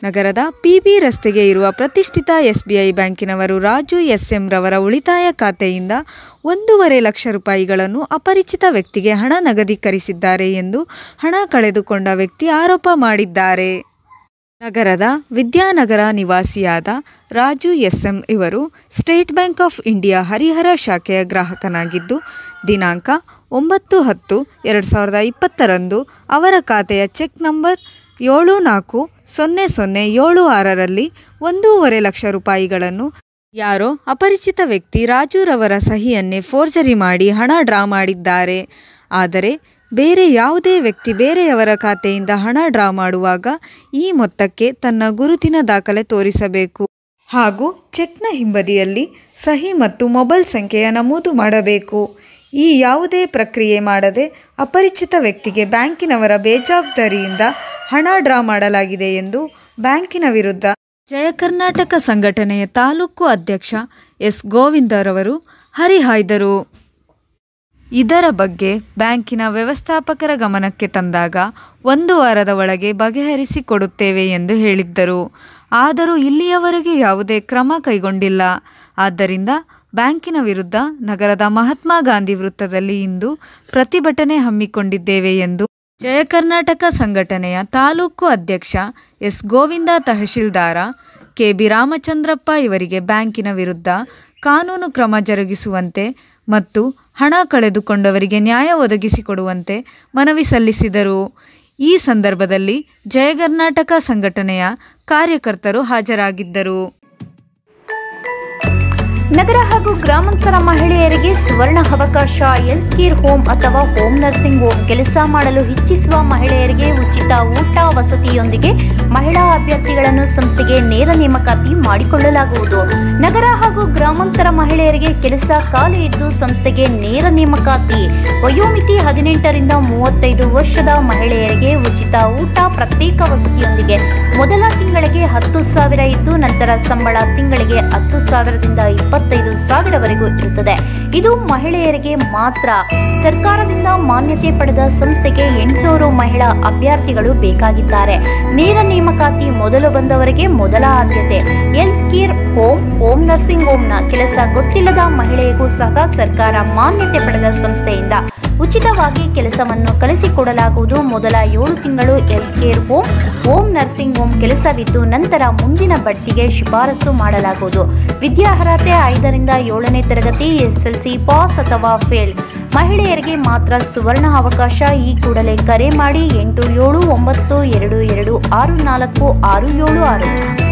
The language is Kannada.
ನಗರದ ಪಿಬಿ ರಸ್ತೆಗೆ ಇರುವ ಪ್ರತಿಷ್ಠಿತ ಎಸ್ಬಿಐ ಬ್ಯಾಂಕಿನವರು ರಾಜು ಎಸ್ಎಂ ರವರ ಉಳಿತಾಯ ಖಾತೆಯಿಂದ ಒಂದೂವರೆ ಲಕ್ಷ ರೂಪಾಯಿಗಳನ್ನು ಅಪರಿಚಿತ ವ್ಯಕ್ತಿಗೆ ಹಣ ನಗದೀಕರಿಸಿದ್ದಾರೆ ಎಂದು ಹಣ ಕಳೆದುಕೊಂಡ ವ್ಯಕ್ತಿ ಆರೋಪ ಮಾಡಿದ್ದಾರೆ ನಗರದ ವಿದ್ಯಾನಗರ ನಿವಾಸಿಯಾದ ರಾಜು ಎಸ್ಎಂ ಇವರು state bank of India Harihara ಶಾಖೆಯ ಗ್ರಾಹಕನಾಗಿದ್ದು ದಿನಾಂಕ ಒಂಬತ್ತು ಹತ್ತು ಎರಡು ಸಾವಿರದ ಇಪ್ಪತ್ತರಂದು ಅವರ ಖಾತೆಯ ಚೆಕ್ ನಂಬರ್ ಏಳು ನಾಲ್ಕು ಸೊನ್ನೆ ಸೊನ್ನೆ ಏಳು ಆರರಲ್ಲಿ ಒಂದೂವರೆ ಲಕ್ಷ ರೂಪಾಯಿಗಳನ್ನು ಯಾರೋ ಅಪರಿಚಿತ ವ್ಯಕ್ತಿ ರಾಜುರವರ ಸಹಿಯನ್ನೇ ಫೋರ್ಜರಿ ಮಾಡಿ ಹಣ ಡ್ರಾ ಮಾಡಿದ್ದಾರೆ ಆದರೆ ಬೇರೆ ಯಾವುದೇ ವ್ಯಕ್ತಿ ಬೇರೆಯವರ ಖಾತೆಯಿಂದ ಹಣ ಡ್ರಾ ಮಾಡುವಾಗ ಈ ಮೊತ್ತಕ್ಕೆ ತನ್ನ ಗುರುತಿನ ದಾಖಲೆ ತೋರಿಸಬೇಕು ಹಾಗೂ ಚೆಕ್ನ ಹಿಂಬದಿಯಲ್ಲಿ ಸಹಿ ಮತ್ತು ಮೊಬೈಲ್ ಸಂಖ್ಯೆಯ ನಮೂದು ಮಾಡಬೇಕು ಈ ಯಾವುದೇ ಪ್ರಕ್ರಿಯೆ ಮಾಡದೆ ಅಪರಿಚಿತ ವ್ಯಕ್ತಿಗೆ ಬ್ಯಾಂಕಿನವರ ಬೇಜವಾಬ್ದಾರಿಯಿಂದ ಹಣ ಡ್ರಾ ಮಾಡಲಾಗಿದೆ ಎಂದು ಬ್ಯಾಂಕಿನ ವಿರುದ್ಧ ಜಯ ಕರ್ನಾಟಕ ಸಂಘಟನೆಯ ತಾಲೂಕು ಅಧ್ಯಕ್ಷ ಎಸ್ ಗೋವಿಂದರವರು ಹರಿಹಾಯ್ದರು ಇದರ ಬಗ್ಗೆ ಬ್ಯಾಂಕಿನ ವ್ಯವಸ್ಥಾಪಕರ ಗಮನಕ್ಕೆ ತಂದಾಗ ಒಂದು ವಾರದ ಒಳಗೆ ಬಗೆಹರಿಸಿಕೊಡುತ್ತೇವೆ ಎಂದು ಹೇಳಿದ್ದರು ಆದರೂ ಇಲ್ಲಿಯವರೆಗೆ ಯಾವುದೇ ಕ್ರಮ ಕೈಗೊಂಡಿಲ್ಲ ಆದ್ದರಿಂದ ಬ್ಯಾಂಕಿನ ವಿರುದ್ಧ ನಗರದ ಮಹಾತ್ಮ ಗಾಂಧಿ ವೃತ್ತದಲ್ಲಿ ಇಂದು ಪ್ರತಿಭಟನೆ ಹಮ್ಮಿಕೊಂಡಿದ್ದೇವೆ ಎಂದು ಜಯ ಕರ್ನಾಟಕ ಸಂಘಟನೆಯ ತಾಲೂಕು ಅಧ್ಯಕ್ಷ S Govinda tahsildar K B Ramachandrappa ಇವರಿಗೆ ಬ್ಯಾಂಕಿನ ವಿರುದ್ಧ ಕಾನೂನು ಕ್ರಮ ಜರುಗಿಸುವಂತೆ ಮತ್ತು ಹಣ ಕಳೆದುಕೊಂಡವರಿಗೆ ನ್ಯಾಯ ಒದಗಿಸಿಕೊಡುವಂತೆ ಮನವಿ ಸಲ್ಲಿಸಿದರು ಈ ಸಂದರ್ಭದಲ್ಲಿ ಜಯ ಕರ್ನಾಟಕ ಸಂಘಟನೆಯ ಕಾರ್ಯಕರ್ತರು ಹಾಜರಾಗಿದ್ದರು ನಗರ ಹಾಗೂ ಗ್ರಾಮಾಂತರ ಮಹಿಳೆಯರಿಗೆ ಸುವರ್ಣ ಅವಕಾಶ ಹೆಲ್ತ್ ಕೇರ್ ಹೋಮ್ ಅಥವಾ ಹೋಮ್ ನರ್ಸಿಂಗ್ ಹೋಮ್ ಕೆಲಸ ಮಾಡಲು ಇಚ್ಛಿಸುವ ಮಹಿಳೆಯರಿಗೆ ಉಚಿತ ಊಟ ವಸತಿಯೊಂದಿಗೆ ಮಹಿಳಾ ಅಭ್ಯರ್ಥಿಗಳನ್ನು ಸಂಸ್ಥೆಗೆ ನೇರ ನೇಮಕಾತಿ ಮಾಡಿಕೊಳ್ಳಲಾಗುವುದು ನಗರ ಹಾಗೂ ಗ್ರಾಮಾಂತರ ಮಹಿಳೆಯರಿಗೆ ಕೆಲಸ ಖಾಲಿ ಇದ್ದು ಸಂಸ್ಥೆಗೆ ನೇರ ನೇಮಕಾತಿ ವಯೋಮಿತಿ ಹದಿನೆಂಟರಿಂದ ಮೂವತ್ತೈದು ವರ್ಷದ ಮಹಿಳೆಯರಿಗೆ ಉಚಿತ ಊಟ ಪ್ರತ್ಯೇಕ ವಸತಿಯೊಂದಿಗೆ ಮೊದಲ ತಿಂಗಳಿಗೆ ಹತ್ತು ಸಾವಿರ ಇದ್ದು ನಂತರ ಸಂಬಳ ತಿಂಗಳಿಗೆ ಹತ್ತು ಸಾವಿರದಿಂದ ಇಪ್ಪತ್ತೈದು ಸಾವಿರವರೆಗೂ ಇರುತ್ತದೆ ಇದು ಮಹಿಳೆಯರಿಗೆ ಮಾತ್ರ ಸರ್ಕಾರದಿಂದ ಮಾನ್ಯತೆ ಪಡೆದ ಸಂಸ್ಥೆಗೆ ಎಂಟುನೂರು ಮಹಿಳಾ ಅಭ್ಯರ್ಥಿಗಳು ಬೇಕಾಗಿದ್ದಾರೆ ನೇರ ನೇಮಕಾತಿ ಮೊದಲು ಬಂದವರಿಗೆ ಮೊದಲ ಆದ್ಯತೆ health care home home nursing ಹೋಮ್ನ ಕೆಲಸ ಗೊತ್ತಿಲ್ಲದ ಮಹಿಳೆಗೂ ಸಹ ಸರ್ಕಾರ ಮಾನ್ಯತೆ ಪಡೆದ ಸಂಸ್ಥೆಯಿಂದ ಉಚಿತವಾಗಿ ಕೆಲಸವನ್ನು ಕಲಿಸಿಕೊಡಲಾಗುವುದು ಮೊದಲ ಏಳು ತಿಂಗಳು health care home home nursing home ಕೆಲಸವಿದ್ದು ನಂತರ ಮುಂದಿನ ಬಡ್ತಿಗೆ ಶಿಫಾರಸು ಮಾಡಲಾಗುವುದು ವಿದ್ಯಾರ್ಹತೆ ಐದರಿಂದ ಏಳನೇ ತರಗತಿ ಎಸ್ಎಲ್ಸಿ ಪಾಸ್ ಅಥವಾ ಫೇಲ್ ಮಹಿಳೆಯರಿಗೆ ಮಾತ್ರ ಸುವರ್ಣ ಅವಕಾಶ ಈ ಕೂಡಲೇ ಕರೆ ಮಾಡಿ ಎಂಟು ಏಳು ಒಂಬತ್ತು ಎರಡು ಎರಡು ಆರು ನಾಲ್ಕು ಆರು ಏಳು ಆರು